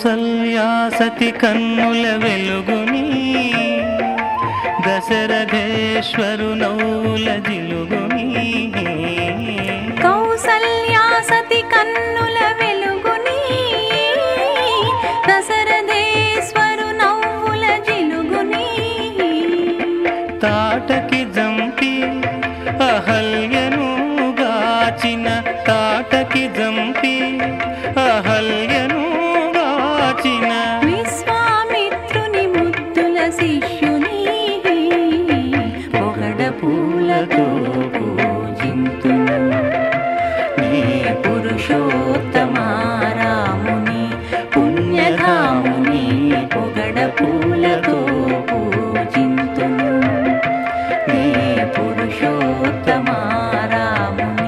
కౌసల్యాసతి కన్నుల వెలుగుని దశరథేశ్వరు నవ్వుల జిలుగుని కౌసల్యాసతి కన్నుల వెలుగుని దశరథేశ్వరు నవ్వుల జిలుగుని తాటకి జంపి అహల్యను గాచిన తాటకి జంపి అహల్యను గాచిన విశ్వామిత్రుని ముద్దుల శిష్యుని పొగడ పూలతో పూజింతును నీ పురుషోత్తమారాముని పుణ్యధాముని పొగడ పూలతో పూజింతును నీ పురుషోత్తమారాముని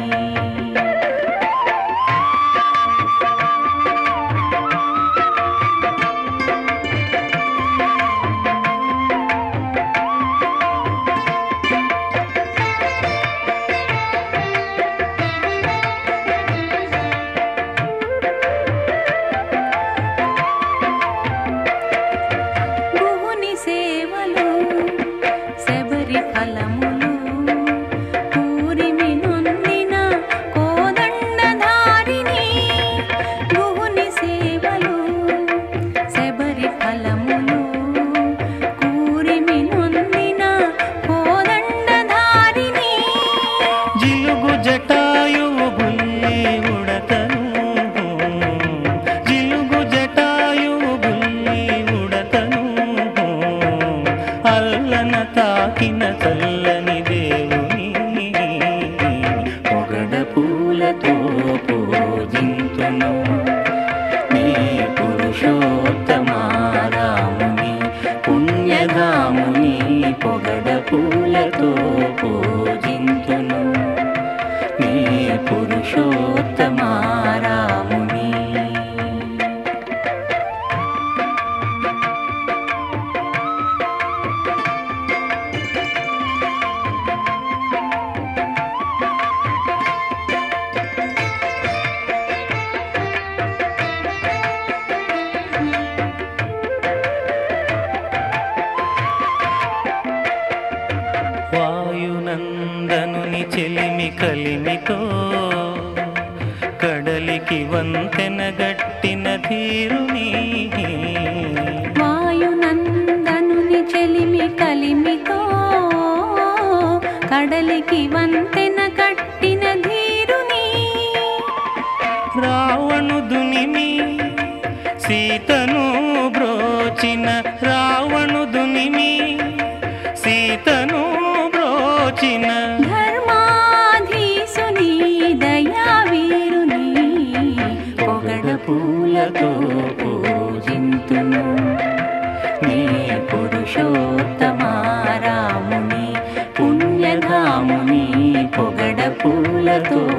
గుహుని సేవలు శబరి ఫలములు పూరిమి నొందిన కోదండధారిణి గుహుని సేవలు శబరి ఫలములు కూరిమి నొందిన కోదండధారిణి జిలుగు జటాయువు బుల్లి ఉడతను జిలుగు జటాయువు బుల్లి ఉడతను అల్లన తాకిన చల్లని దేవుని పొగడ పూలతో పూజింతును నీ పురుషోత్తమారాముని పుణ్యధాముని పొగడ పూలతో పూజింతును నీ పురుషోత్తమారాముని వాయునందనుని చెలిమి కలిమితో కడలికి వంతెన గట్టిన ధీరుని వాయునందనుని చెలిమి కలిమితో కడలికి వంతెన కట్టిన ధీరుని రావణుదునిమి సీతను బ్రోచిన రావణుదునిమి సీతను బ్రోచిన ధర్మాధీసుని దయావీరుని పొగడ పూలతో పూజింతును నీ పురుషోత్తమారాముని పుణ్యధాముని పొగడ పూలతో